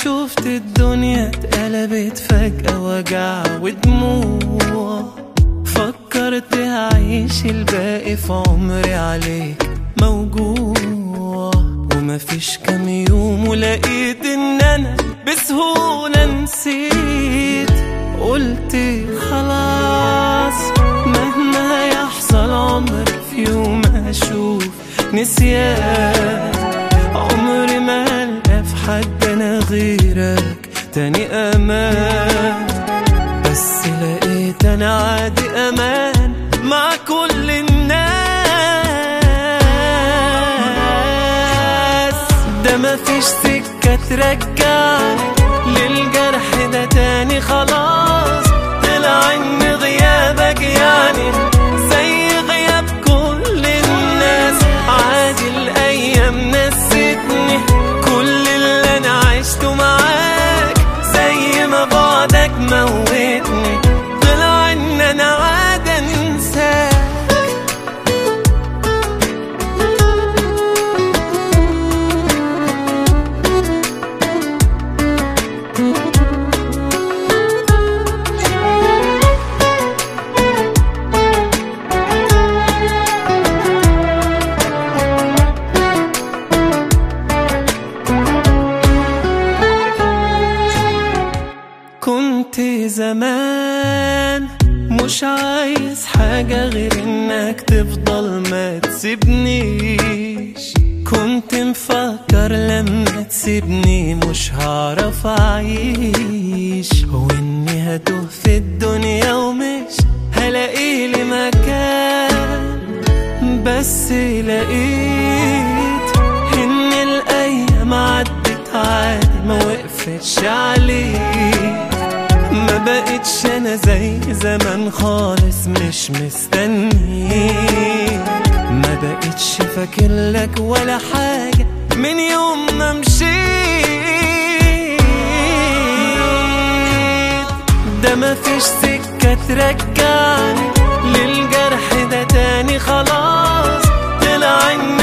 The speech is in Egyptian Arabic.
شفت الدنيا اتقلبت فجأة وجع ودموع فكرت هعيش الباقي في عمري عليك موجوع ومفيش كام يوم ولقيت ان انا بسهولة نسيت قلت خلاص مهما يحصل عمري في يوم اشوف نسيان عمري ما هلقى في حد انا غيرك تاني امان بس لقيت انا عادي امان مع كل الناس ده مفيش سكة ترجعني للجرح ده تاني خلاص طلع ان غيابك يعني زي غياب كل الناس عادي الايام نستني كل اللي انا عشته معاك زي ما بعدك موتني طلع ان انا عاد انساك كنت زمان مش عايز حاجة غير انك تفضل ما تسيبنيش كنت مفكر لما تسيبني مش هعرف اعيش واني هتوه في الدنيا ومش هلاقي لي مكان بس لقيت ان الايام عدت عادي ما وقفتش عليك ما بقتش انا زي زمان خالص مش مستنيك ما بقتش فاكر لك ولا حاجة من يوم ما مشيت ده مفيش سكة ترجعني للجرح ده تاني خلاص طلع ان